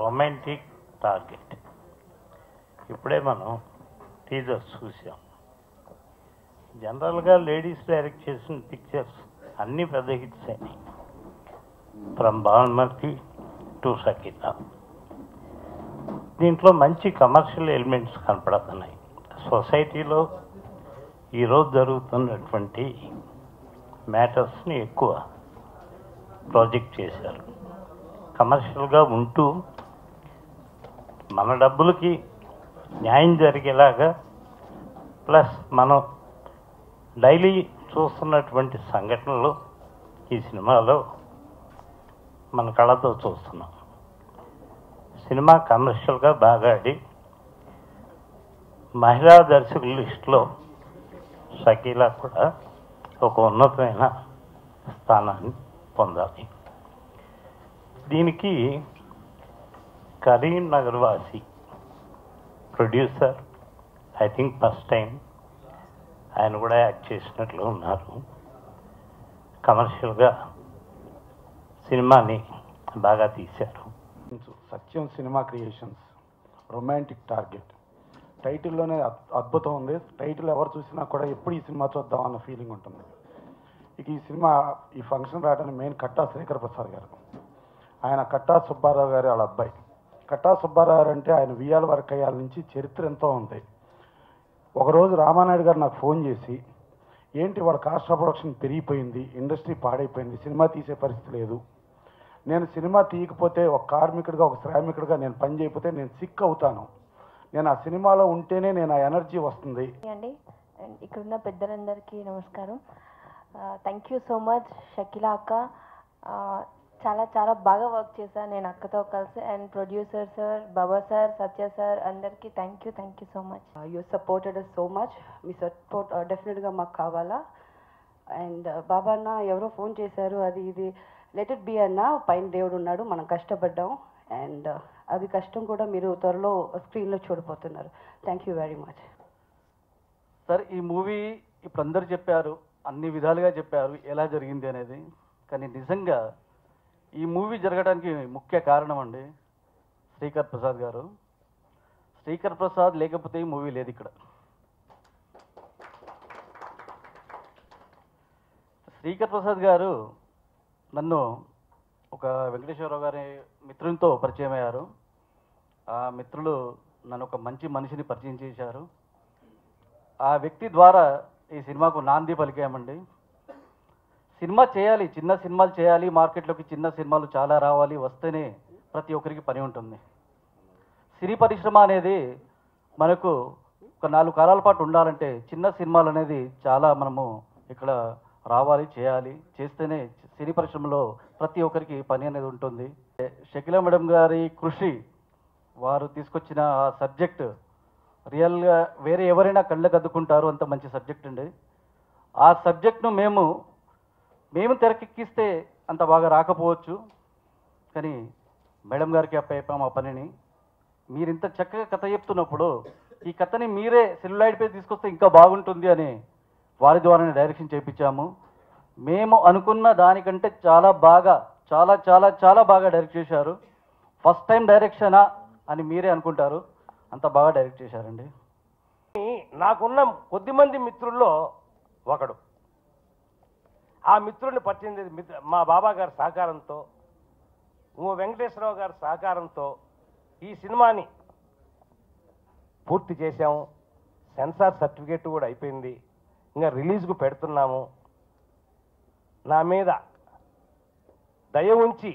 romantic target ఇప్పుడే మనం teaser చూసాం జనరల్గా లేడీస్ డైరెక్ట్ చేసిన పిక్చర్స్ అన్నీ పెద్ద హిట్స్ అయినాయి ఫ్రమ్ భావన్మతి టు సకీత దీంట్లో మంచి కమర్షియల్ ఎలిమెంట్స్ కనపడుతున్నాయి సొసైటీలో ఈరోజు జరుగుతున్నటువంటి మ్యాటర్స్ని ఎక్కువ ప్రాజెక్ట్ చేశారు కమర్షియల్గా ఉంటూ మన డబ్బులకి న్యాయం జరిగేలాగా ప్లస్ మనం డైలీ చూస్తున్నటువంటి సంఘటనలు ఈ సినిమాలో మన కళ్ళతో చూస్తున్నాం సినిమా కమర్షియల్గా బాగా ఆడి మహిళా దర్శకుల లిస్టులో షకీలా కూడా ఒక ఉన్నతమైన స్థానాన్ని పొందాలి దీనికి కరీంనగర్ వాసి producer I think first time ఆయన కూడా యాక్ట్ చేసినట్లు ఉన్నారు కమర్షియల్గా సినిమాని బాగా తీశారు Satyam cinema creations romantic target టైటిల్లోనే అద్- అద్భుతం ఉంది టైటిల్ ఎవరు చూసినా కూడా ఎప్పుడు ఈ సినిమా చూద్దాం అన్న ఫీలింగ్ ఉంటుంది ఇక ఈ సినిమా ఈ ఫంక్షన్ రావడానికి మెయిన్ కట్టా శ్రీకర్ ప్రసాద్ గారు ఆయన కట్టా సుబ్బారావు గారి వాళ్ళ అబ్బాయి కట్టా సుబ్బారావు గారు అంటే ఆయన వియాల వరకయ్యాల నుంచి చరిత్ర ఎంతో ఉంది ఒకరోజు రామానాయుడు గారు నాకు ఫోన్ చేసి ఏంటి వాడు కాస్ట్ ఆఫ్ ప్రొడక్షన్ పెరిగిపోయింది ఇండస్ట్రీ పాడైపోయింది సినిమా తీసే పరిస్థితి లేదు నేను సినిమా తీయకపోతే ఒక కార్మికుడిగా ఒక శ్రామికుడిగా నేను పని చేయకపోతే నేను సిక్ అవుతాను నేను ఆ సినిమాలో ఉంటేనే నేను ఆ ఎనర్జీ వస్తుంది అండి అండ్ ఇక్కడున్న పెద్దలందరికీ నమస్కారం thank you so much Shakeela అక్క ఆ, చాలా చాలా బాగా వర్క్ చేశాను నేను అక్కతో కలిసి and producer sir Baba sir Satya sir అందరికీ thank you thank you so much you supported us so much మీ సపోర్ట్ డెఫినెట్గా మాకు కావాలా అండ్ బాబా అన్న ఎవరో ఫోన్ చేశారు అది ఇది లెట్ ఇట్ బి అన్న పైన దేవుడు ఉన్నాడు మనం కష్టపడ్డాం అండ్ అది కష్టం కూడా మీరు త్వరలో స్క్రీన్లో చూడబోతున్నారు thank you very much sir ఈ మూవీ ఇప్పుడు అందరు చెప్పారు అన్ని విధాలుగా చెప్పారు ఎలా జరిగింది అనేది కానీ నిజంగా ఈ మూవీ జరగడానికి ముఖ్య కారణం అండి శ్రీకర్ ప్రసాద్ గారు శ్రీకర్ ప్రసాద్ లేకపోతే ఈ మూవీ లేదు ఇక్కడ శ్రీకర్ ప్రసాద్ గారు నన్ను ఒక వెంకటేశ్వరరావు గారి మిత్రునితో పరిచయం అయ్యారు ఆ మిత్రులు నన్ను ఒక మంచి మనిషిని పరిచయం చేశారు ఆ వ్యక్తి ద్వారా ఈ సినిమాకు నాంది పలికామండి సినిమా చేయాలి చిన్న సినిమాలు చేయాలి మార్కెట్లోకి చిన్న సినిమాలు చాలా రావాలి వస్తేనే ప్రతి ఒక్కరికి పని ఉంటుంది సినీ పరిశ్రమ అనేది మనకు ఒక నాలుగు కాలాల పాటు ఉండాలంటే చిన్న సినిమాలు అనేది చాలా మనము ఇక్కడ రావాలి చేయాలి చేస్తేనే సినీ పరిశ్రమలో ప్రతి ఒక్కరికి పని అనేది ఉంటుంది షకిలా మేడం గారి కృషి వారు తీసుకొచ్చిన ఆ సబ్జెక్ట్ రియల్గా వేరే ఎవరైనా కళ్ళకు అద్దుకుంటారు అంత మంచి సబ్జెక్ట్ అండి ఆ సబ్జెక్ట్ను మేము మేము తెరకెక్కిస్తే అంత బాగా రాకపోవచ్చు కానీ మేడం గారికి అప్పయ్యాం ఆ పనిని మీరు ఇంత చక్కగా కథ చెప్తున్నప్పుడు ఈ కథని మీరే సెల్యులాయిడ్ పై తీసుకొస్తే ఇంకా బాగుంటుంది అని వారి ద్వారానే డైరెక్షన్ చేయించాము మేము అనుకున్న దానికంటే చాలా బాగా చాలా చాలా చాలా బాగా డైరెక్ట్ చేశారు ఫస్ట్ టైం డైరెక్షనా అని మీరే అనుకుంటారు అంత బాగా డైరెక్ట్ చేశారండి నాకున్న కొద్దిమంది మిత్రుల్లో ఒకడు ఆ మిత్రుడిని పరిచయం చేసి మిత్ర మా బాబా గారి సహకారంతో ఓ వెంకటేశ్వరరావు గారి సహకారంతో ఈ సినిమాని పూర్తి చేశాము సెన్సార్ సర్టిఫికేట్ కూడా అయిపోయింది ఇంకా రిలీజ్కు పెడుతున్నాము నా మీద దయ ఉంచి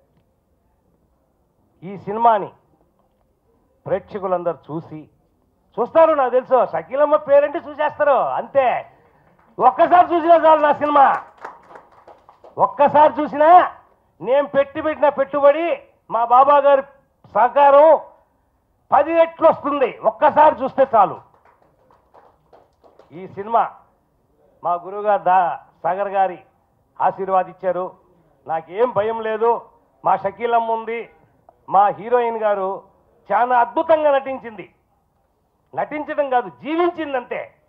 ఈ సినిమాని ప్రేక్షకులందరూ చూసి చూస్తారు నాకు తెలుసు షకీలమ్మ పేరంటే చూసేస్తారు అంతే ఒక్కసారి చూసినా చాలు నా సినిమా ఒక్కసారి చూసినా నేను పెట్టి పెట్టిన పెట్టుబడి మా బాబా గారి సహకారం పది రెట్లు వస్తుంది ఒక్కసారి చూస్తే చాలు ఈ సినిమా మా గురువుగారు దా సాగర్ గారి ఆశీర్వాదించారు నాకేం భయం లేదు మా షకీలమ్మ ఉంది మా హీరోయిన్ గారు చాలా అద్భుతంగా నటించింది నటించడం కాదు జీవించిందంతే